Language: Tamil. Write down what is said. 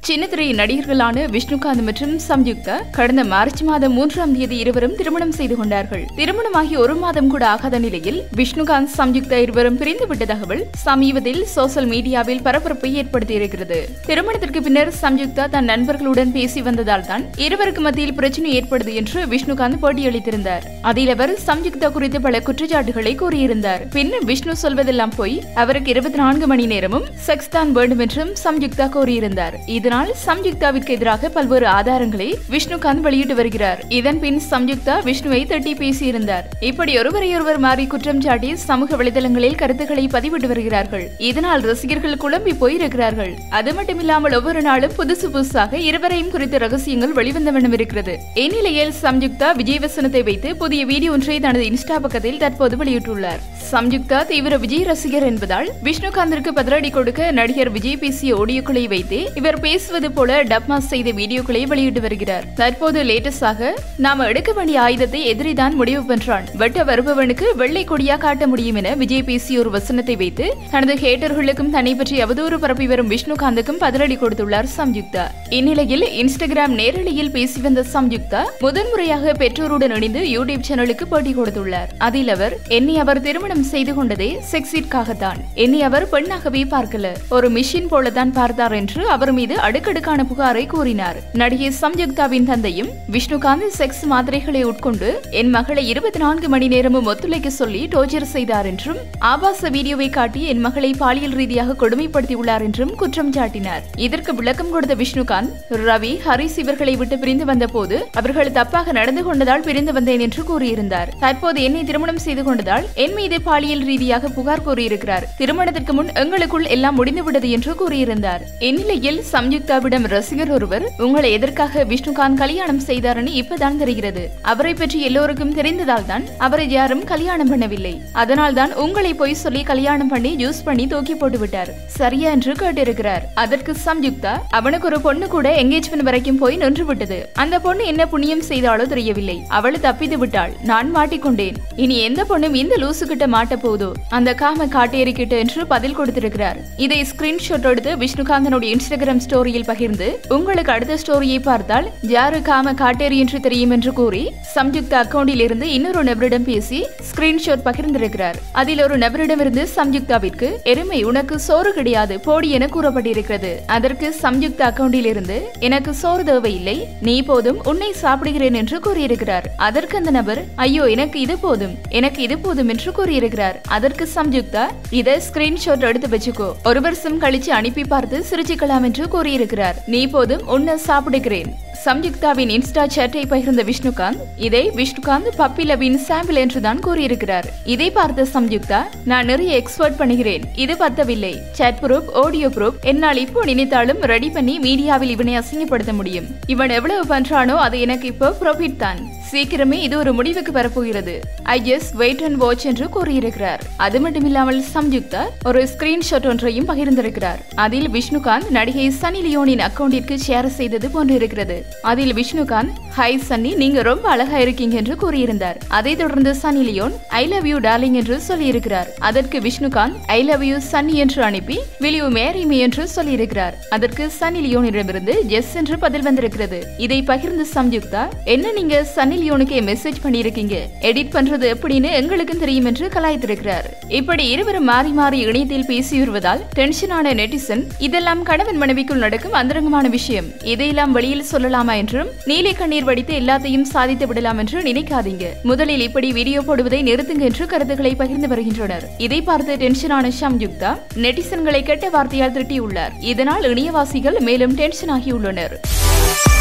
சின்னத்திரை நடிகர்களான விஷ்ணுகாந்த் மற்றும் சம்யுக்தா கடந்த மார்ச் மாதம் மூன்றாம் தேதி இருவரும் திருமணம் செய்து கொண்டார்கள் திருமணமாகி ஒரு மாதம் கூட ஆகாத நிலையில் விஷ்ணுகாந்த் சம்யுக்தா இருவரும் பிரிந்து விட்ட தகவல் சமீபத்தில் சோசியல் மீடியாவில் பரபரப்பை ஏற்படுத்தியிருக்கிறது திருமணத்திற்கு பின்னர் சம்யுக்தா தன் நண்பர்களுடன் பேசி வந்ததால் தான் இருவருக்கு மத்தியில் பிரச்சனை ஏற்படுது என்று விஷ்ணுகாந்த் பேட்டியளித்திருந்தார் அதில் அவர் சம்யுக்தா குறித்து பல குற்றச்சாட்டுகளை கூறியிருந்தார் பின் விஷ்ணு சொல்வதெல்லாம் போய் அவருக்கு இருபத்தி நான்கு மணி நேரமும் செக்ஸ் தான் வேண்டும் என்றும் சம்யுக்தா கூறியிருந்தார் இதனால் சம்யுக்தாவிற்கு எதிராக பல்வேறு ஆதாரங்களை விஷ்ணுகாந்த் வெளியிட்டு வருகிறார் இதன் பின் சம்யுக்தா விஷ்ணுவை தட்டி பேசியிருந்தார் இப்படி ஒருவரையொருவர் மாறி குற்றம் சாட்டி சமூக வலைதளங்களில் கருத்துக்களை பதிவிட்டு வருகிறார்கள் இதனால் ரசிகர்கள் குழம்பி போயிருக்கிறார்கள் அது மட்டுமில்லாமல் ஒவ்வொரு நாளும் புதுசு புதுசாக இருவரையும் குறித்த ரகசியங்கள் வெளிவந்த வண்ணம் இருக்கிறது இந்நிலையில் சம்யுக்தா விஜய் வசனத்தை வைத்து புதிய வீடியோ ஒன்றை தனது இன்ஸ்டா பக்கத்தில் தற்போது வெளியிட்டுள்ளார் சம்யுக்தா தீவிர விஜய் ரசிகர் என்பதால் விஷ்ணுகாந்திற்கு பதிலடி கொடுக்க நடிகர் விஜய் பேசிய ஆடியோக்களை வைத்து இவர் பேசுவது போல டப்மாஸ் செய்த வீடியோக்களை வெளியிட்டு வருகிறார் தற்போது லேட்டஸ்டாக நாம எடுக்க வேண்டிய ஆயுதத்தை எதிரிதான் முடிவு பண்றான் வெட்ட வருபவனுக்கு வெள்ளை கொடியா காட்ட முடியும் என விஜய் பேசிய ஒரு வசனத்தை வைத்து தனது ஹேட்டர்களுக்கும் தன்னை பற்றி அவதூறு பரப்பி வரும் விஷ்ணுகாந்துக்கும் பதிலடி கொடுத்துள்ளார் சம்யுக்தா இந்நிலையில் இன்ஸ்டாகிராம் நேரலையில் பேசி வந்த சம்யுக்தா முதன்முறையாக பெற்றோருடன் இணைந்து யூடியூப் சேனலுக்கு பேட்டி கொடுத்துள்ளார் அதில் அவர் என்னை அவர் திருமணம் செய்து கொண்டதே செக்ஸிற்காகத்தான் என்னை அவர் பெண்ணாகவே பார்க்கல ஒரு மிஷின் போலதான் பார்த்தார் என்று அவர் மீது அடுக்கடுக்கான புகாரை கூறினார் நடிகை சம்யுக்தாவின் தந்தையும் விஷ்ணுகாந்த் செக்ஸ் மாத்திரைகளை உட்கொண்டு என் மகளை இருபத்தி நான்கு மணி நேரமும் ஒத்துழைக்க சொல்லி டோர்ச்சர் செய்தார் என்றும் ஆபாச வீடியோவை காட்டி என் மகளை பாலியல் ரீதியாக கொடுமைப்படுத்தியுள்ளார் என்றும் குற்றம் சாட்டினார் இதற்கு விளக்கம் கொடுத்த விஷ்ணுகாந்த் ரவி ஹரிஸ் இவர்களை விட்டு பிரிந்து வந்த போது அவர்கள் தப்பாக நடந்து கொண்டதால் பிரிந்து வந்தேன் என்று கூறியிருந்தார் தற்போது என்னை திருமணம் செய்து கொண்டதால் என் மீது பாலியல் ரீதியாக புகார் கூறியிருக்கிறார் திருமணத்திற்கு முன் எங்களுக்குள் எல்லாம் முடிந்துவிட்டது என்று கூறியிருந்தார் இந்நிலையில் சம்யுக்தாவிடம் ரசிகர் ஒருவர் உங்களை எதற்காக விஷ்ணுகாந்த் கல்யாணம் செய்தார்னு இப்பதான் தெரிகிறது அவரை பற்றி எல்லோருக்கும் தெரிந்ததால் தான் அவரை யாரும் கல்யாணம் பண்ணவில்லை அதனால் தான் உங்களை போய் சொல்லி கல்யாணம் பண்ணி ஜூஸ் பண்ணி தூக்கி போட்டு விட்டார் சரியா என்று கேட்டிருக்கிறார் அதற்கு சம்யுக்தா அவனுக்கு ஒரு பொண்ணு கூட எங்கேஜ்மெண்ட் வரைக்கும் போய் நின்று விட்டது அந்த பொண்ணு என்ன புண்ணியம் செய்தாலோ தெரியவில்லை அவள் தப்பித்து விட்டாள் நான் மாட்டிக்கொண்டேன் இனி எந்த பொண்ணும் இந்த லூசு கிட்ட மாட்ட போதோ அந்த காம காட்டேறிக்கிட்ட என்று பதில் கொடுத்திருக்கிறார் இதை ஸ்கிரீன்ஷாட் எடுத்து விஷ்ணுகாந்தனுடைய இன்ஸ்டாகிராம் ஸ்டோரியில் பகிர்ந்து உங்களுக்கு அடுத்த ஸ்டோரியை பார்த்தால் யாரு காம காட்டேரி என்று தெரியும் என்று கூறி சம்யுக்தா அக்கவுண்டில் இருந்து இன்னொரு நபரிடம் பேசி ஸ்கிரீன்ஷாட் பகிர்ந்திருக்கிறார் அதில் ஒரு நபரிடமிருந்து சம்யுக்தாவிற்கு எருமை உனக்கு சோறு கிடையாது போடி என கூறப்பட்டிருக்கிறது அதற்கு சம்யுக்தா அக்கவுண்டில் இருந்து எனக்கு சோறு தேவையில்லை நீ போதும் உன்னை சாப்பிடுகிறேன் என்று கூறியிருக்கிறார் அதற்கு அந்த நபர் ஐயோ எனக்கு இது போதும் எனக்கு இது போதும் என்று கூறியிருக்கிறார் அதற்கு சம்யுக்தா இதை ஸ்கிரீன்ஷாட் எடுத்து வச்சுக்கோ ஒரு வருஷம் கழிச்சு அனுப்பி பார்த்து சிரிச்சுக்கலாம் என்று கூறியிருக்கிறார் நீ போதும் உன்னை சாப்பிடுகிறேன் சம்யுக்தாவின் இன்ஸ்டா சேட்டை பகிர்ந்த விஷ்ணுகாந்த் இதை விஷ்ணுகாந்த் பப்பி லவின் சாம்பிள் என்றுதான் கூறியிருக்கிறார் இதை பார்த்த சம்யுக்தா நான் நிறைய எக்ஸ்பர்ட் பண்ணுகிறேன் இது பத்தவில்லை சேட் ப்ரூப் ஆடியோ ப்ரூப் என்னால் இப்போ நினைத்தாலும் ரெடி பண்ணி மீடியாவில் இவனை அசிங்கப்படுத்த முடியும் இவன் எவ்வளவு பண்றானோ அது எனக்கு இப்போ ப்ராஃபிட் தான் சீக்கிரமே இது ஒரு முடிவுக்கு வரப்போகிறது I just wait and watch என்று கூறியிருக்கிறார் அது மட்டுமில்லாமல் சம்யுக்தா ஒரு ஸ்கிரீன்ஷாட் ஒன்றையும் பகிர்ந்திருக்கிறார் அதில் விஷ்ணுகாந்த் நடிகை சனி லியோனின் அக்கவுண்டிற்கு ஷேர் செய்தது போன்றிருக்கிறது அதில் விஷ்ணுகாந்த் ஹாய் சன்னி நீங்க ரொம்ப அழகா இருக்கீங்க என்று கூறியிருந்தார் அதைத் தொடர்ந்து Sunny Leone I love you darling என்று சொல்லியிருக்கிறார் அதற்கு Vishnukanth I love you Sunny என்று அனுப்பி வில் யூ மேரி மீ என்று சொல்லியிருக்கிறார் அதற்கு சன்னி லியோனிடமிருந்து எஸ் என்று பதில் வந்திருக்கிறது இதை பகிர்ந்த சம்யுக்தா என்ன நீங்க சன்னி லியோனுக்கு மெசேஜ் பண்ணியிருக்கீங்க எடிட் பண்றது எப்படின்னு எங்களுக்கும் தெரியும் என்று கலாய்த்திருக்கிறார் இப்படி இருவரும் மாறி மாறி இணையத்தில் பேசி வருவதால் டென்ஷனான நெட்டிசன் இதெல்லாம் கணவன் மனைவிக்குள் நடக்கும் அந்தரங்கமான விஷயம் இதையெல்லாம் வெளியில் சொல்லலாமா என்றும் நீலை கண்ணீர் வடித்து எல்லாத்தையும் சாதித்து விடலாம் என்று நினைக்காதீங்க முதலில் இப்படி வீடியோ போடுவதை நிறுத்துங்க என்று கருத்துக்களை பகிர்ந்து வருகின்றனர் இதை பார்த்து டென்ஷனான சம்யுக்தா நெட்டிசன்களை கெட்ட வார்த்தையால் திட்டியுள்ளார் இதனால் இணையவாசிகள் மேலும் டென்ஷன் ஆகியுள்ளனர்